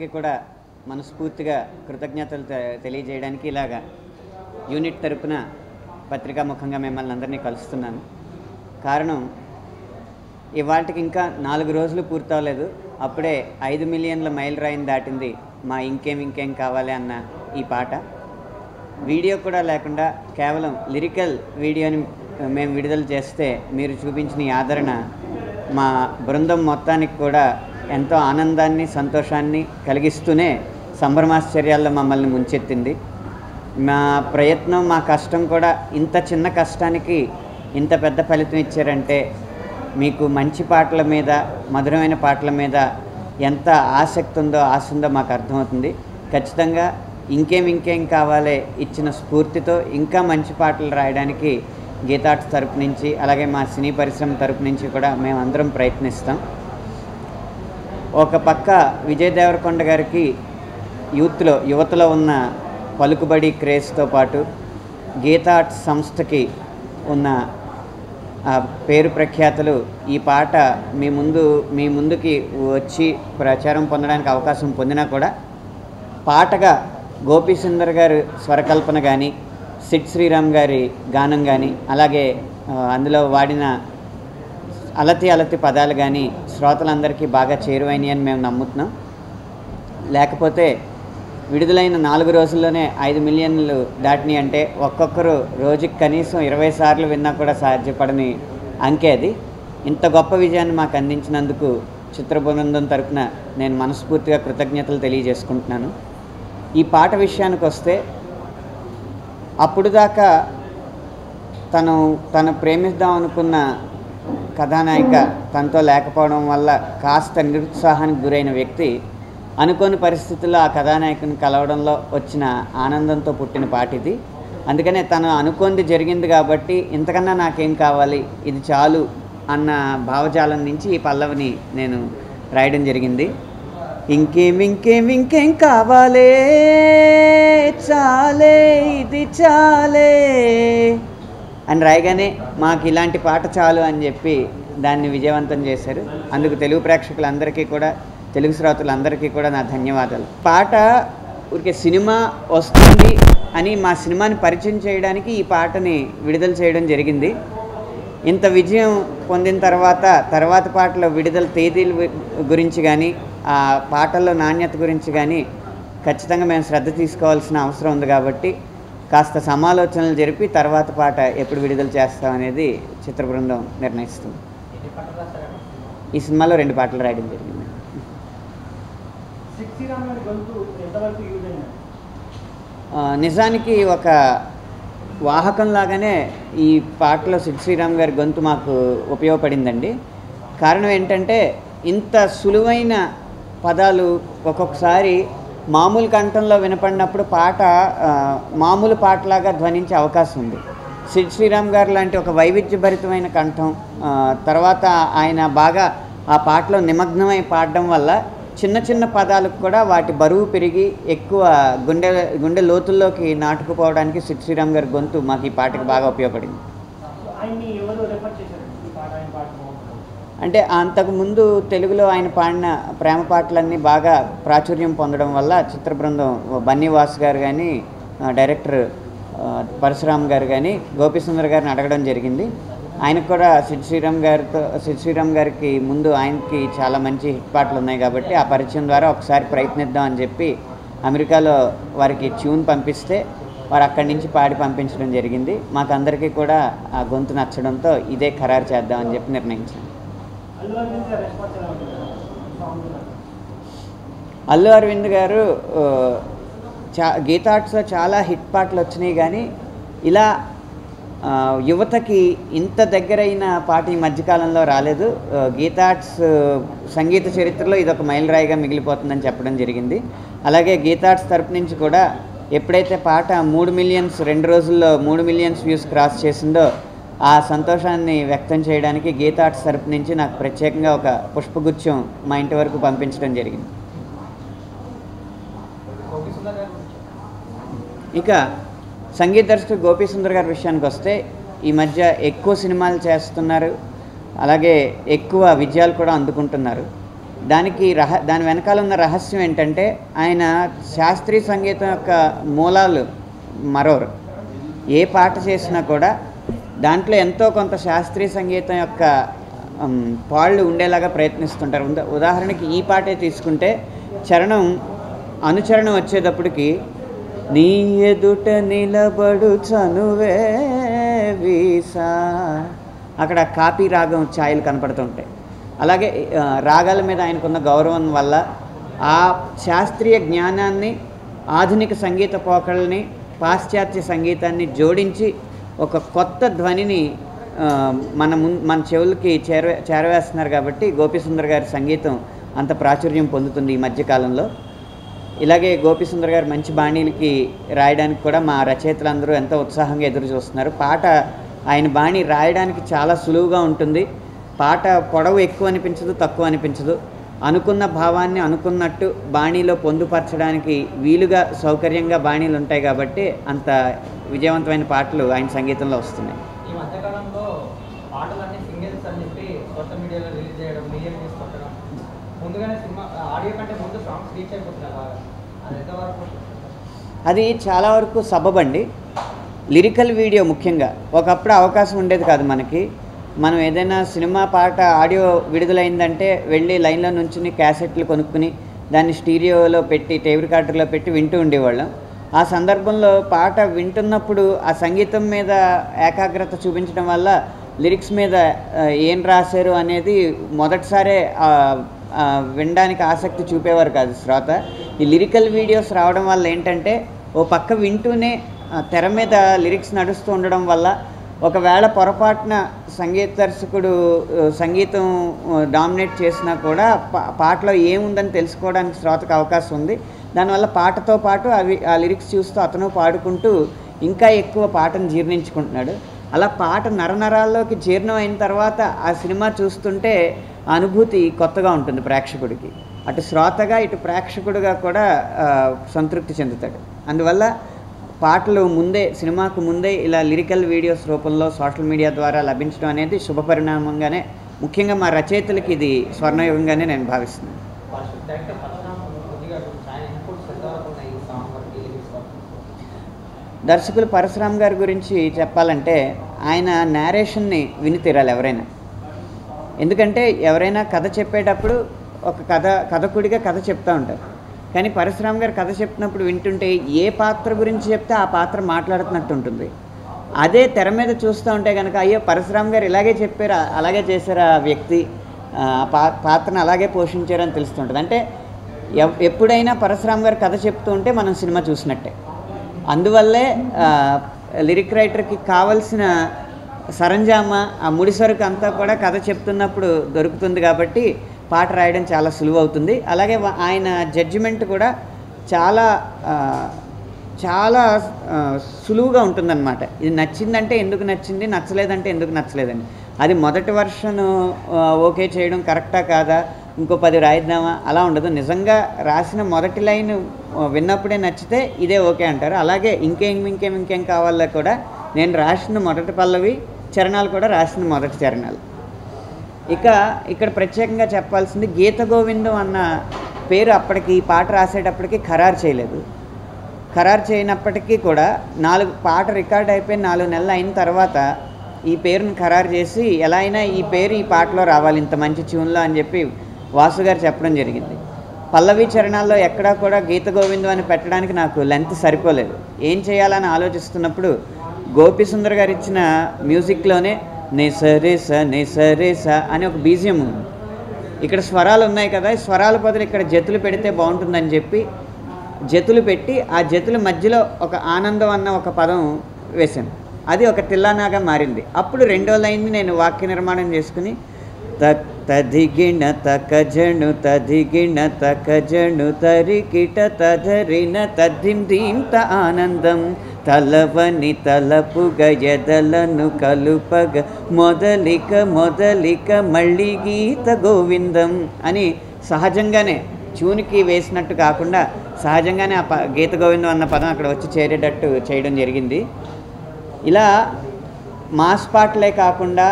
కూడా మనస్ఫూర్తిగా కృతజ్ఞతలు తె- తెలియజేయడానికి ఇలాగా యూనిట్ తరపున పత్రికా ముఖంగా మిమ్మల్ని అందరినీ కలుస్తున్నాను కారణం ఇవాటికి ఇంకా నాలుగు రోజులు పూర్తవలేదు అప్పుడే ఐదు మిలియన్ల మైల్ రాయిని దాటింది మా ఇంకేం ఇంకేం కావాలి అన్న ఈ పాట వీడియో కూడా లేకుండా కేవలం లిరికల్ వీడియోని మేము విడుదల చేస్తే మీరు చూపించిన ఈ ఆదరణ మా బృందం మొత్తానికి కూడా ఎంతో ఆనందాన్ని సంతోషాన్ని కలిగిస్తూనే సంభ్రమాశ్చర్యాల్లో మమ్మల్ని ముంచెత్తింది మా ప్రయత్నం మా కష్టం కూడా ఇంత చిన్న కష్టానికి ఇంత పెద్ద ఫలితం ఇచ్చారంటే మీకు మంచి పాటల మీద మధురమైన పాటల మీద ఎంత ఆసక్తి ఉందో ఆశ ఉందో మాకు అర్థమవుతుంది ఖచ్చితంగా ఇంకేం ఇంకేం కావాలి ఇచ్చిన స్ఫూర్తితో ఇంకా మంచి పాటలు రాయడానికి గీతార్ట్స్ తరపు నుంచి అలాగే మా సినీ పరిశ్రమ తరపు నుంచి కూడా మేము అందరం ప్రయత్నిస్తాం ఒక పక్క విజయ్ దేవరకొండ గారికి యూత్లో యువతలో ఉన్న పలుకుబడి క్రేజ్తో పాటు గీతా ఆర్ట్స్ సంస్థకి ఉన్న ఆ పేరు ప్రఖ్యాతలు ఈ పాట మీ ముందు మీ ముందుకి వచ్చి ప్రచారం పొందడానికి అవకాశం పొందినా కూడా పాటగా గోపీ సుందర్ గారు స్వరకల్పన కానీ సిడ్ శ్రీరామ్ గారి గానం కానీ అలాగే ఆ, అందులో వాడిన అలతి అలతి పదాలు కానీ శ్రోతలందరికీ బాగా చేరువైనవి అని మేము నమ్ముతున్నాం లేకపోతే విడుదలైన నాలుగు రోజుల్లోనే ఐదు మిలియన్లు దాటినాయి అంటే ఒక్కొక్కరు రోజుకి కనీసం ఇరవై సార్లు విన్నా కూడా సాధ్యపడని అంకే అది ఇంత గొప్ప విజయాన్ని మాకు అందించినందుకు చిత్ర బృందం తరపున నేను మనస్ఫూర్తిగా కృతజ్ఞతలు తెలియజేసుకుంటున్నాను ఈ పాట విషయానికి వస్తే అప్పుడు దాకా తను తను ప్రేమిద్దాం అనుకున్న కథానాయిక తనతో లేకపోవడం వల్ల కాస్త నిరుత్సాహానికి గురైన వ్యక్తి అనుకోని పరిస్థితుల్లో ఆ కథానాయకుని కలవడంలో వచ్చిన ఆనందంతో పుట్టిన పాట ఇది అందుకనే తను అనుకుంది జరిగింది కాబట్టి ఇంతకన్నా నాకేం కావాలి ఇది చాలు అన్న భావజాలం నుంచి ఈ పల్లవిని నేను రాయడం జరిగింది ఇంకేం ఇంకేం ఇంకేం కావాలే చాలే ఇది చాలే అని రాయగానే మాకు ఇలాంటి పాట చాలు అని చెప్పి దాన్ని విజయవంతం చేశారు అందుకు తెలుగు ప్రేక్షకులందరికీ కూడా తెలుగు శ్రోతలందరికీ కూడా నా ధన్యవాదాలు పాట ఊరికే సినిమా వస్తుంది అని మా సినిమాని పరిచయం చేయడానికి ఈ పాటని విడుదల చేయడం జరిగింది ఇంత విజయం పొందిన తర్వాత తర్వాత పాటల విడుదల తేదీల వి- గురించి కానీ ఆ పాటల్లో నాణ్యత గురించి కానీ ఖచ్చితంగా మేము శ్రద్ధ తీసుకోవాల్సిన అవసరం ఉంది కాబట్టి కాస్త సమాలోచనలు జరిపి తర్వాత పాట ఎప్పుడు విడుదల చేస్తాం అనేది చిత్ర బృందం నిర్ణయిస్తుంది ఈ సినిమాలో రెండు పాటలు రాయడం జరిగింది సిక్స్టీ రామ్ గొంతు ఎంతవరకు యూజ్ అయింది ఆ, నిజానికి ఒక వాహకం లాగానే ఈ పాటలో సిద్ శ్రీరామ్ గారి గొంతు మాకు ఉపయోగపడిందండి కారణం ఏంటంటే ఇంత సులువైన పదాలు ఒక్కొక్కసారి మామూలు కంఠంలో వినపడినప్పుడు పాట ఆ, మామూలు పాటలాగా ధ్వనించే అవకాశం ఉంది సిద్ శ్రీరామ్ గారు లాంటి ఒక వైవిధ్యభరితమైన కంఠం ఆ, తర్వాత ఆయన బాగా ఆ పాటలో నిమగ్నమై పాడడం వల్ల చిన్న చిన్న పదాలకు కూడా వాటి బరువు పెరిగి ఎక్కువ గుండె గుండె లోతుల్లోకి నాటుకుపోవడానికి సిద్ శ్రీరామ్ గారి గొంతు మాకు ఈ పాటకి బాగా ఉపయోగపడింది ఆయన్ని ఎవరు రెఫర్ చేశారు ఈ పాట ఆయన పాట బాగుంటుంది అంటే అంతకుముందు తెలుగులో ఆయన పాడిన ప్రేమ పాటలన్నీ బాగా ప్రాచుర్యం పొందడం వల్ల చిత్ర బృందం బన్నీ వాస్ గారు కానీ ఆ, డైరెక్టర్ ఆ, పరశురామ్ గారు కానీ గోపిసుందర్ గారిని అడగడం జరిగింది ఆయనకు కూడా సిద్ శ్రీరామ్ గారితో సిద్ శ్రీరామ్ గారికి ముందు ఆయనకి చాలా మంచి హిట్ పాటలు ఉన్నాయి కాబట్టి ఆ పరిచయం ద్వారా ఒకసారి ప్రయత్నిద్దాం అని చెప్పి అమెరికాలో వారికి ట్యూన్ పంపిస్తే వారు అక్కడి నుంచి పాడి పంపించడం జరిగింది మాకు అందరికీ కూడా ఆ గొంతు నచ్చడంతో ఇదే ఖరారు చేద్దామని చెప్పి నిర్ణయించాం అల్లు అరవింద్ గారి రెస్పాన్స్ ఎలా ఉంటుంది సాంగ్ అల్లు అరవింద్ గారు ఆ, చా గీతార్ట్స్లో చాలా హిట్ పాటలు వచ్చినాయి కానీ ఇలా ఆ, యువతకి ఇంత దగ్గరైన పాట ఈ మధ్యకాలంలో రాలేదు ఆ, గీతార్ట్స్ సంగీత చరిత్రలో ఇది ఒక మైలురాయిగా మిగిలిపోతుందని చెప్పడం జరిగింది అలాగే గీతార్ట్స్ తరపు నుంచి కూడా ఎప్పుడైతే పాట మూడు మిలియన్స్ రెండు రోజుల్లో మూడు మిలియన్స్ వ్యూస్ క్రాస్ చేసిందో ఆ సంతోషాన్ని వ్యక్తం చేయడానికి గీతార్ట్స్ తరపు నుంచి నాకు ప్రత్యేకంగా ఒక పుష్పగుచ్చం మా ఇంటి వరకు పంపించడం జరిగింది ఇక సంగీత దర్శకుడు గోపీ సుందర్ గారి విషయానికి వస్తే ఈ మధ్య ఎక్కువ సినిమాలు చేస్తున్నారు అలాగే ఎక్కువ విజయాలు కూడా అందుకుంటున్నారు దానికి రహ దాని వెనకాల ఉన్న రహస్యం ఏంటంటే ఆయన శాస్త్రీయ సంగీతం యొక్క మూలాలు మరోరు ఏ పాట చేసినా కూడా దాంట్లో ఎంతో కొంత శాస్త్రీయ సంగీతం యొక్క ఉమ్, పాళ్ళు ఉండేలాగా ప్రయత్నిస్తుంటారు ఉదా ఉదాహరణకి ఈ పాటే తీసుకుంటే చరణం అనుచరణం వచ్చేటప్పటికి నీ ఎదుట నిలబడు చనువే వీసా అక్కడ కాపీ రాగం ఛాయలు కనపడుతుంటాయి అలాగే ఆ, రాగాల మీద ఆయనకున్న గౌరవం వల్ల ఆ శాస్త్రీయ జ్ఞానాన్ని ఆధునిక సంగీత పోకళ్ళని పాశ్చాత్య సంగీతాన్ని జోడించి ఒక కొత్త ధ్వనిని ఆ, మన ముం మన చెవులకి చేరవే చేరవేస్తున్నారు కాబట్టి గోపిసుందర్ గారి సంగీతం అంత ప్రాచుర్యం పొందుతుంది ఈ మధ్యకాలంలో ఇలాగే గోపిసుందర్ గారు మంచి బాణీలకి రాయడానికి కూడా మా రచయితలందరూ ఎంతో ఉత్సాహంగా ఎదురు చూస్తున్నారు పాట ఆయన బాణి రాయడానికి చాలా సులువుగా ఉంటుంది పాట పొడవు ఎక్కువ అనిపించదు తక్కువ అనిపించదు అనుకున్న భావాన్ని అనుకున్నట్టు బాణీలో పొందుపరచడానికి వీలుగా సౌకర్యంగా బాణీలు ఉంటాయి కాబట్టి అంత విజయవంతమైన పాటలు ఆయన సంగీతంలో వస్తున్నాయి ఈ మధ్యకాలంలో పాటలన్నీ సింగిల్స్ అని చెప్పి సోషల్ మీడియాలో రిలీజ్ చేయడం మీడియా న్యూస్ కొట్టడం ముందుగానే సినిమా ఆడియో కంటే ముందు సాంగ్స్ రీచ్ అయిపోతున్నాయి బాగా అది ఎంతవరకు అది చాలా వరకు సబబండి లిరికల్ వీడియో ముఖ్యంగా ఒకప్పుడు అవకాశం ఉండేది కాదు మనకి మనం ఏదైనా సినిమా పాట ఆడియో విడుదలైందంటే వెళ్ళి లైన్లో నుంచుని క్యాసెట్లు కొనుక్కుని దాన్ని స్టీరియోలో పెట్టి టేప్ రికార్డర్లో పెట్టి వింటూ ఉండేవాళ్ళం ఆ సందర్భంలో పాట వింటున్నప్పుడు ఆ సంగీతం మీద ఏకాగ్రత చూపించడం వల్ల లిరిక్స్ మీద ఆ, ఏం రాశారు అనేది మొదటిసారే ఆ, ఆ, వినడానికి ఆసక్తి చూపేవారు కాదు శ్రోత ఈ లిరికల్ వీడియోస్ రావడం వల్ల ఏంటంటే ఓ పక్క వింటూనే ఆ, తెర మీద లిరిక్స్ నడుస్తూ ఉండడం వల్ల ఒకవేళ పొరపాటున సంగీత దర్శకుడు ఆ, సంగీతం డామినేట్ చేసినా కూడా పా పాటలో ఏముందని తెలుసుకోవడానికి శ్రోతకు అవకాశం ఉంది దానివల్ల పాటతో పాటు అవి ఆ లిరిక్స్ చూస్తూ అతను పాడుకుంటూ ఇంకా ఎక్కువ పాటను జీర్ణించుకుంటున్నాడు అలా పాట నరనరాల్లోకి జీర్ణం అయిన తర్వాత ఆ సినిమా చూస్తుంటే ఆ అనుభూతి కొత్తగా ఉంటుంది ప్రేక్షకుడికి అటు శ్రోతగా ఇటు ప్రేక్షకుడిగా కూడా ఆ, సంతృప్తి చెందుతాడు అందువల్ల పాటలు ముందే సినిమాకు ముందే ఇలా లిరికల్ వీడియోస్ రూపంలో సోషల్ మీడియా ద్వారా లభించడం అనేది శుభపరిణామంగానే ముఖ్యంగా మా రచయితలకి ఇది స్వర్ణయుగంగానే నేను భావిస్తున్నాను డైరెక్టర్ పరశురామ్ కొద్దిగా చాలా ఇన్పుట్స్ ఎంతవరకు ఉన్నాయి ఈ సాంగ్ వరకు లిరిక్స్ వరకు దర్శకులు పరశురామ్ గారి గురించి చెప్పాలంటే ఆయన నేరేషన్ని విని తీరాలి ఎవరైనా ఎందుకంటే ఎవరైనా కథ చెప్పేటప్పుడు ఒక కథ కథకుడిగా కథ చెప్తూ ఉంటారు కానీ పరశురామ్ గారు కథ చెప్తున్నప్పుడు వింటుంటే ఏ పాత్ర గురించి చెప్తే ఆ పాత్ర మాట్లాడుతున్నట్టు ఉంటుంది అదే తెర మీద చూస్తూ ఉంటే కనుక అయ్యో పరశురామ్ గారు ఇలాగే చెప్పారా అలాగే చేశారా ఆ వ్యక్తి ఆ పా పాత్రను అలాగే పోషించారని తెలుస్తుంటుంది అంటే ఎవ్- ఎప్పుడైనా పరశురామ్ గారు కథ చెప్తూ ఉంటే మనం సినిమా చూసినట్టే అందువల్లే ఆ, లిరిక్ రైటర్కి కావలసిన సరంజామా ఆ ముడిసరుకు అంతా కూడా కథ చెప్తున్నప్పుడు దొరుకుతుంది కాబట్టి పాట రాయడం చాలా సులువు అవుతుంది అలాగే వ- ఆయన జడ్జిమెంట్ కూడా చాలా ఆ, చాలా ఆ, సులువుగా ఉంటుందన్నమాట ఇది నచ్చిందంటే ఎందుకు నచ్చింది నచ్చలేదంటే ఎందుకు నచ్చలేదండి అది మొదటి వర్షన్ ఓకే చేయడం కరెక్టా కాదా ఇంకో పది రాయిద్దామా అలా ఉండదు నిజంగా రాసిన మొదటి లైన్ ఆ, విన్నప్పుడే నచ్చితే ఇదే ఓకే అంటారు అలాగే ఇంకేం ఇంకేం ఇంకేం కావాలో కూడా నేను రాసిన మొదటి పల్లవి చరణాలు కూడా రాసిన మొదటి చరణాలు ఇక ఇక్కడ ప్రత్యేకంగా చెప్పాల్సింది గీత గోవిందం అన్న పేరు అప్పటికి ఈ పాట రాసేటప్పటికి ఖరారు చేయలేదు ఖరారు చేయనప్పటికీ కూడా నాలుగు పాట రికార్డ్ అయిపోయి నాలుగు నెలలు అయిన తర్వాత ఈ పేరుని ఖరారు చేసి ఎలా అయినా ఈ పేరు ఈ పాటలో రావాలి ఇంత మంచి ట్యూన్లో అని చెప్పి వాసు గారు చెప్పడం జరిగింది పల్లవి చరణాల్లో ఎక్కడా కూడా గీత గోవిందం అని పెట్టడానికి నాకు లెంత్ సరిపోలేదు ఏం చేయాలని ఆలోచిస్తున్నప్పుడు గోపి సుందర్ గారు ఇచ్చిన మ్యూజిక్లోనే నిసరేస నిసరేస అని ఒక బీజియం ఉంది ఇక్కడ స్వరాలు ఉన్నాయి కదా ఈ స్వరాల బదులు ఇక్కడ జతులు పెడితే బాగుంటుందని చెప్పి జతులు పెట్టి ఆ జతుల మధ్యలో ఒక ఆనందం అన్న ఒక పదం వేశాను అది ఒక తిల్లానాగా మారింది అప్పుడు రెండో లైన్ని నేను వాక్య నిర్మాణం చేసుకుని తక్ తదిగిణ తకజణు తదిగిణ తకజణు తరికిట తదరిన తద్దింత ఆనందం తలవని తలపుగ ఎదలను కలుపగ మొదలిక మొదలిక మళ్ళీ గీత గోవిందం అని సహజంగానే చూనికి వేసినట్టు కాకుండా సహజంగానే ఆ ప గీత గోవిందం అన్న పదం అక్కడ వచ్చి చేరేటట్టు చేయడం జరిగింది ఇలా మాస్ పాటలే కాకుండా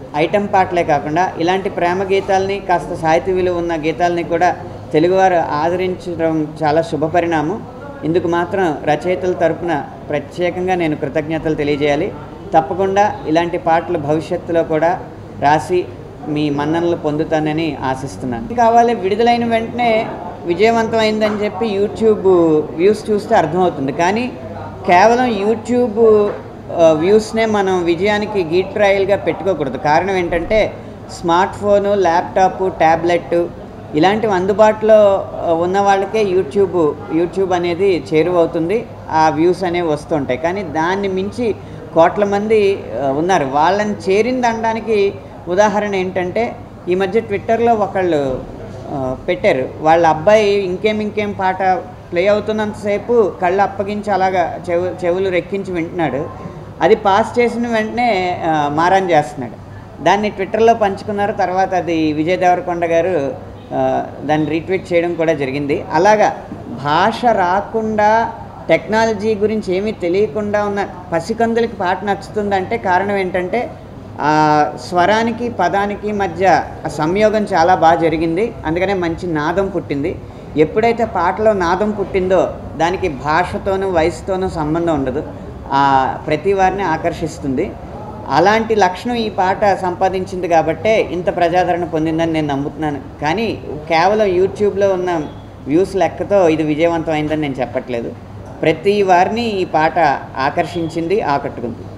ఐటెం పాటలే కాకుండా ఇలాంటి ప్రేమ గీతాలని కాస్త సాహిత్య విలువ ఉన్న గీతాలని కూడా తెలుగువారు ఆదరించడం చాలా శుభపరిణామం ఇందుకు మాత్రం రచయితల తరపున ప్రత్యేకంగా నేను కృతజ్ఞతలు తెలియజేయాలి తప్పకుండా ఇలాంటి పాటలు భవిష్యత్తులో కూడా రాసి మీ మన్ననలు పొందుతానని ఆశిస్తున్నాను కావాలి విడుదలైన వెంటనే విజయవంతమైందని చెప్పి యూట్యూబ్ వ్యూస్ చూస్తే అర్థమవుతుంది కానీ కేవలం యూట్యూబ్ ఆ, వ్యూస్నే మనం విజయానికి గీట్ ట్రయల్గా పెట్టుకోకూడదు కారణం ఏంటంటే స్మార్ట్ ఫోను ల్యాప్టాప్ ట్యాబ్లెట్ ఇలాంటివి అందుబాటులో ఆ, ఉన్న వాళ్ళకే యూట్యూబ్ యూట్యూబ్ అనేది చేరువవుతుంది ఆ వ్యూస్ అనేవి వస్తుంటాయి కానీ దాన్ని మించి కోట్ల మంది ఆ, ఉన్నారు వాళ్ళని చేరింది అనడానికి ఉదాహరణ ఏంటంటే ఈ మధ్య ట్విట్టర్లో ఒకళ్ళు ఆ, పెట్టారు వాళ్ళ అబ్బాయి ఇంకేం ఇంకేం పాట ప్లే అవుతున్నంతసేపు కళ్ళు అప్పగించి అలాగా చెవు చెవులు రెక్కించి వింటున్నాడు అది పాస్ చేసిన వెంటనే ఆ, మారాన్ చేస్తున్నాడు దాన్ని ట్విట్టర్లో పంచుకున్నారు తర్వాత అది విజయ్ దేవరకొండ గారు ఆ, దాన్ని రీట్వీట్ చేయడం కూడా జరిగింది అలాగా భాష రాకుండా టెక్నాలజీ గురించి ఏమీ తెలియకుండా ఉన్న పసికందులకి పాట నచ్చుతుందంటే కారణం ఏంటంటే ఆ స్వరానికి పదానికి మధ్య ఆ సంయోగం చాలా బాగా జరిగింది అందుకనే మంచి నాదం పుట్టింది ఎప్పుడైతే పాటలో నాదం పుట్టిందో దానికి భాషతోనూ వయసుతోనూ సంబంధం ఉండదు ఆ ప్రతి వారిని ఆకర్షిస్తుంది అలాంటి లక్షణం ఈ పాట సంపాదించింది కాబట్టే ఇంత ప్రజాదరణ పొందిందని నేను నమ్ముతున్నాను కానీ కేవలం యూట్యూబ్లో ఉన్న వ్యూస్ లెక్కతో ఇది విజయవంతం అయిందని నేను చెప్పట్లేదు ప్రతి వారిని ఈ పాట ఆకర్షించింది ఆకట్టుకుంది